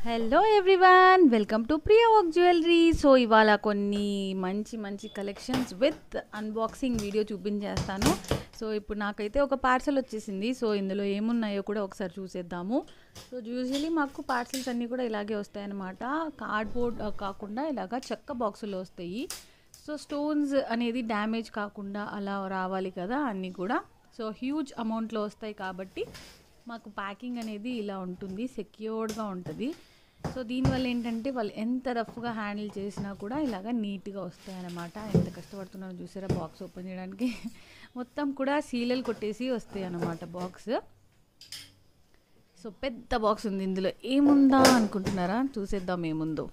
hello everyone welcome to Priya work jewellery so ఇవాళ కొన్ని మంచి మంచి కలెక్షన్స్ విత్ అన్బాక్సింగ్ వీడియో చూపించేస్తాను సో ఇప్పుడు నాకైతే ఒక పార్సల్ వచ్చేసింది సో ఇందులో ఏమున్నాయో కూడా ఒకసారి చూసేద్దాము సో యూజువలీ మాకు పార్సల్స్ అన్నీ కూడా ఇలాగే వస్తాయన్నమాట కార్డ్బోర్డ్ కాకుండా ఇలాగా చెక్క బాక్సుల్లో వస్తాయి సో స్టోన్స్ అనేది డ్యామేజ్ కాకుండా అలా రావాలి కదా అన్నీ కూడా సో హ్యూజ్ అమౌంట్లో వస్తాయి కాబట్టి మాకు ప్యాకింగ్ అనేది ఇలా ఉంటుంది సెక్యూర్డ్గా ఉంటుంది సో దీనివల్ల ఏంటంటే వాళ్ళు ఎంత రఫ్గా హ్యాండిల్ చేసినా కూడా ఇలాగ నీట్గా వస్తాయన్నమాట ఎంత కష్టపడుతున్నారో చూసారా బాక్స్ ఓపెన్ చేయడానికి మొత్తం కూడా సీలలు కొట్టేసి వస్తాయి అన్నమాట బాక్స్ సో పెద్ద బాక్స్ ఉంది ఇందులో ఏముందా అనుకుంటున్నారా చూసేద్దాం ఏముందో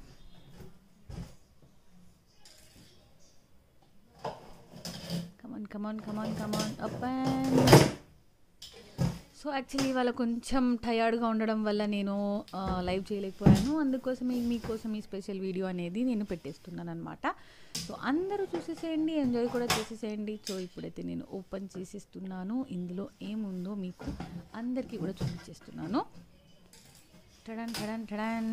come on come on come on come on up and so actually వాళ్ళ కొంచెం టయర్డ్గా ఉండడం వల్ల నేను లైవ్ చేయలేకపోయాను అందుకోసం మీకోసం ఈ స్పెషల్ వీడియో అనేది నేను పెట్టేస్తున్నాను అనమాట సో అందరూ చూసేసేయండి ఎంజాయ్ కూడా చేసేసేయండి సో ఇప్పుడైతే నేను ఓపెన్ చేసేస్తున్నాను ఇందులో ఏముందో మీకు అందరికీ కూడా చూపించేస్తున్నాను టడన్ టడన్ టడన్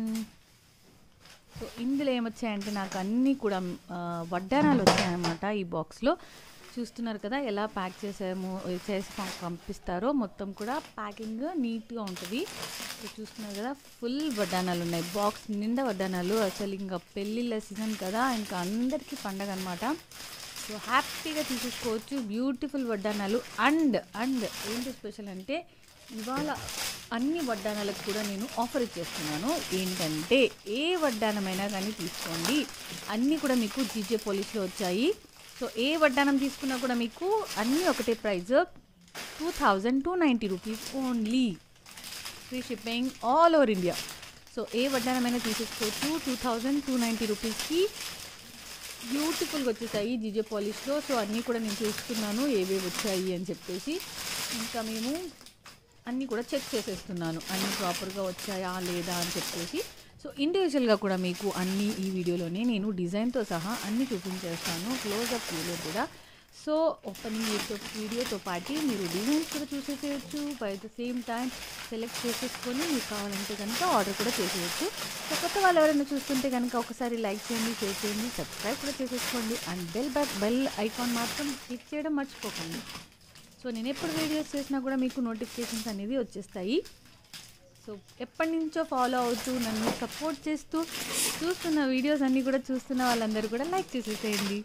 సో ఇందులో ఏమొచ్చాయంటే నాకు అన్నీ కూడా వడ్డానాలు వచ్చాయన్నమాట ఈ బాక్స్లో చూస్తున్నారు కదా ఎలా ప్యాక్ చేసాము చేసి పంపిస్తారో మొత్తం కూడా ప్యాకింగ్ నీట్గా ఉంటుంది సో చూస్తున్నారు కదా ఫుల్ వడ్డానాలు ఉన్నాయి బాక్స్ నిండా వడ్డానాలు అసలు ఇంకా పెళ్ళిళ్ళ సీజన్ కదా ఇంకా అందరికీ పండగ అనమాట సో హ్యాపీగా తీసేసుకోవచ్చు బ్యూటిఫుల్ వడ్డానాలు అండ్ అండ్ ఏంటి స్పెషల్ అంటే ఇవాళ అన్ని వడ్డానాలకు కూడా నేను ఆఫర్ ఇచ్చేస్తున్నాను ఏంటంటే ఏ వడ్డానమైనా కానీ తీసుకోండి అన్నీ కూడా మీకు జీజే పోలీస్లో వచ్చాయి సో ఏ వడ్డానం తీసుకున్నా కూడా మీకు అన్నీ ఒకటే price two thousand two ninety rupees only free shipping all over India so ఏ వడ్డానమైనా తీసేసుకోవచ్చు టూ థౌజండ్ టూ నైంటీ రూపీస్కి బ్యూటిఫుల్గా వచ్చేసాయి జీజే పాలిష్లో సో అన్నీ కూడా నేను చూస్తున్నాను ఏవేవి వచ్చాయి అని చెప్పేసి ఇంకా మేము అన్నీ కూడా చెక్ చేసేస్తున్నాను అన్నీ ప్రాపర్గా వచ్చాయా లేదా అని చెప్పేసి సో ఇండివిజువల్గా కూడా మీకు అన్ని ఈ వీడియోలోనే నేను డిజైన్తో సహా అన్నీ చూపించేస్తాను క్లోజ్అప్ వీడియో కూడా సో ఓపెనింగ్ వీడియోతో పాటు మీరు డిజైన్స్ కూడా చూసేసేయచ్చు by the same time select చేసేసుకొని మీకు కావాలంటే కనుక ఆర్డర్ కూడా చేసేయచ్చు సో కొత్త వాళ్ళు ఎవరైనా చూస్తుంటే కనుక ఒకసారి లైక్ చేయండి షేర్ చేయండి సబ్స్క్రైబ్ కూడా చేసేసుకోండి and bell bell bell icon మాత్రం క్లిక్ చేయడం మర్చిపోకండి సో నేను ఎప్పుడు వీడియోస్ చేసినా కూడా మీకు నోటిఫికేషన్స్ అనేది వచ్చేస్తాయి సో ఎప్పటి నుంచో ఫాలో అవుతూ నన్ను సపోర్ట్ చేస్తూ చూస్తున్న వీడియోస్ అన్నీ కూడా చూస్తున్న వాళ్ళందరూ కూడా లైక్ చేసేసేయండి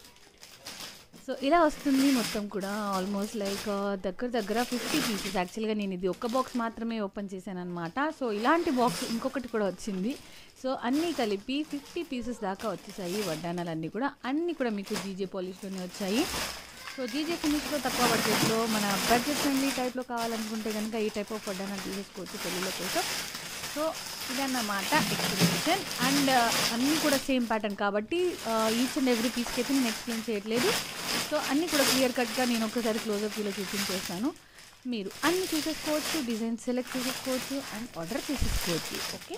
సో ఇలా వస్తుంది మొత్తం కూడా ఆల్మోస్ట్ లైక్ దగ్గర దగ్గర ఫిఫ్టీ పీసెస్ యాక్చువల్గా నేను ఇది ఒక్క బాక్స్ మాత్రమే ఓపెన్ చేశాను అనమాట సో ఇలాంటి బాక్స్ ఇంకొకటి కూడా వచ్చింది సో అన్నీ కలిపి ఫిఫ్టీ పీసెస్ దాకా వచ్చేసాయి వడ్డానాలన్నీ కూడా అన్నీ కూడా మీకు జీజే పాలిష్లోనే వచ్చాయి సో జీజే ఫినిష్లో తక్కువ బడ్జెట్లో మన బడ్జెట్ ఫ్రెండ్లీ టైప్లో కావాలనుకుంటే కనుక ఈ టైప్ ఆఫ్ వడ్డాన తీసేసుకోవచ్చు పెళ్ళిళ్ళ కోసం సో ఇదన్నమాట ఎక్స్ప్లెనేషన్ అండ్ అన్నీ కూడా సేమ్ ప్యాటర్న్ కాబట్టి ఈచ్ అండ్ ఎవ్రీ పీస్కి అయితే నేను ఎక్స్ప్లెయిన్ చేయట్లేదు సో అన్నీ కూడా క్లియర్ కట్గా నేను ఒకసారి క్లోజప్ వీలో చూపించేస్తాను మీరు అన్నీ చూసేసుకోవచ్చు డిజైన్ సెలెక్ట్ చేసేసుకోవచ్చు అండ్ ఆర్డర్ చేసేసుకోవచ్చు ఓకే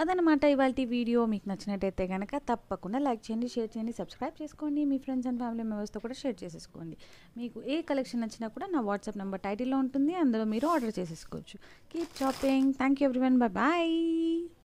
అదనమాట ఇవాళ వీడియో మీకు నచ్చినట్టయితే కనుక తప్పకుండా లైక్ చేయండి షేర్ చేయండి సబ్స్క్రైబ్ చేసుకోండి మీ ఫ్రెండ్స్ అండ్ ఫ్యామిలీ మెంబర్స్తో కూడా షేర్ చేసేసుకోండి మీకు ఏ కలెక్షన్ నచ్చినా కూడా నా వాట్సాప్ నెంబర్ టైటిల్లో ఉంటుంది అందులో మీరు ఆర్డర్ చేసేసుకోవచ్చు keep shopping thank you everyone bye bye